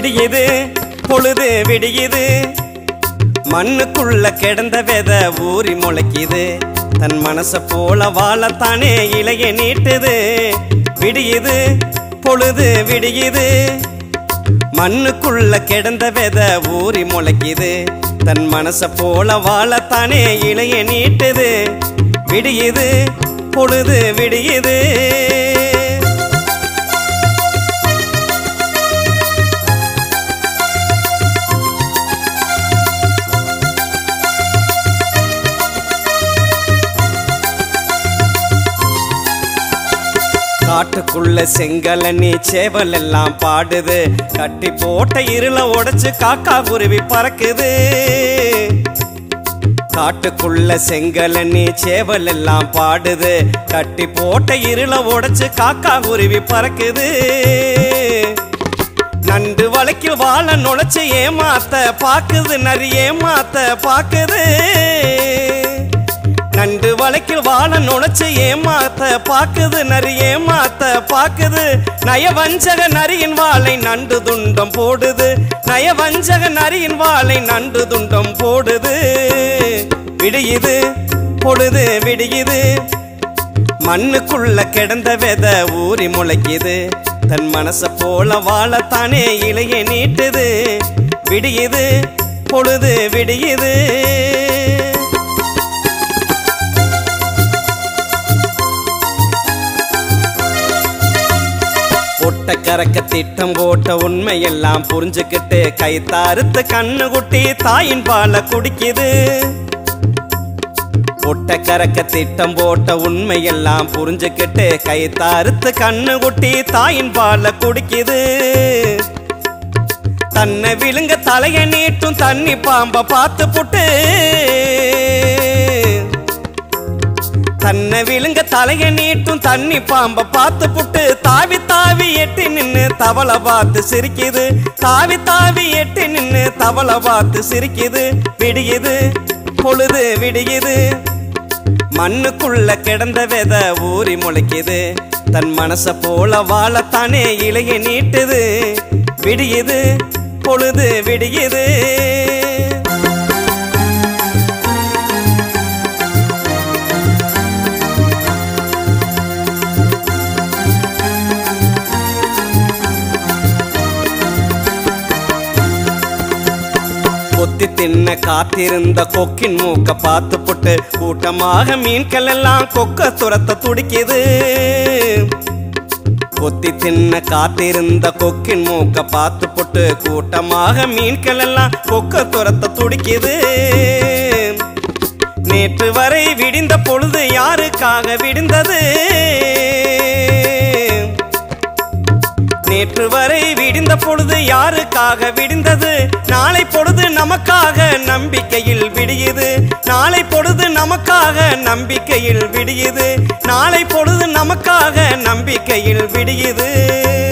விடியுது பொழுது விடியுது மண்ணுக்குள்ள கிடந்த வித ஊறி முளைக்குது தன் மனச போல வாழத்தானே இலைய நீட்டுது விடியுது பொழுது விடியுது மண்ணுக்குள்ள கிடந்த வித ஊறி முளைக்குது தன் மனச போல வாழத்தானே இலைய நீட்டுது விடியுது பொழுது விடியுது காட்டுக்குள்ள செங்கலனி சேவல் எல்லாம் பாடுது கட்டி போட்ட இருள உடைச்சு காக்கா குருவி பறக்குது காட்டுக்குள்ள செங்கலனி சேவல் எல்லாம் பாடுது கட்டி போட்ட இருள உடைச்சு காக்கா குருவி பறக்குது நண்டு வளைக்கில் வாழ நுழைச்சு ஏமாத்த பாக்குது நரி ஏமாத்த பாக்குது நண்டு வளைக்கில் வாழ நுழைச்சு ஏமாத்த பாக்குது நரி ஏமாத்த பாக்குது நயவஞ்சக நரியின் வாளை நண்டு துண்டம் போடுது நயவஞ்சக நரியின் வாளை நண்டு துண்டம் போடுது விடியுது பொழுது விடியுது மண்ணுக்குள்ள கிடந்த வித ஊறி முளைக்குது தன் மனச போல வாழத்தானே இலைய நீட்டுது விடியுது பொழுது விடியுது பொட்ட கறக்க திட்டம் போட்ட உண்மையெல்லாம் புரிஞ்சுக்கிட்டு கை தாருத்து கண்ணு குட்டி தாயின் பாலை குடிக்குது பொட்ட கறக்க திட்டம் போட்ட உண்மையெல்லாம் புரிஞ்சுக்கிட்டு கை தாருத்து கண்ணு குட்டி தாயின் பாலை குடிக்குது தன்னை விழுங்க தலைய நீட்டும் தண்ணி பாம்ப பார்த்து புட்டு தன்னை விழுங்க தலைய நீட்டும் தண்ணி பாம்ப பார்த்து புட்டு தாவி தாவி எட்டி நின்னு தவளை பார்த்து சிரிக்குது தாவி தாவி எட்டி நின்னு தவளை பார்த்து சிரிக்குது விடியுது பொழுது விடியுது மண்ணுக்குள்ள கிடந்த வித ஊறி முளைக்குது தன் மனச போல வாழத்தானே இலைய நீட்டுது விடியுது பொழுது விடியுது கொத்தி தின்ன காத்திருந்த கொக்கின் மூக்க பார்த்து புட்டு கூட்டமாக மீன்கள் எல்லாம் கொக்க துரத்த துடிக்குது கொத்தி தின்ன காத்திருந்த கொக்கின் மூக்க பார்த்து புட்டு கூட்டமாக மீன்கள் எல்லாம் கொக்க துரத்த துடிக்குது நேற்று வரை விடிந்த பொழுது யாருக்காக விடிந்தது நேற்று வரை விடிந்த பொழுது யாருக்காக விடிந்தது நாளை பொழுது நமக்காக நம்பிக்கையில் விடியுது நாளை பொழுது நமக்காக நம்பிக்கையில் விடியுது நாளை பொழுது நமக்காக நம்பிக்கையில் விடியுது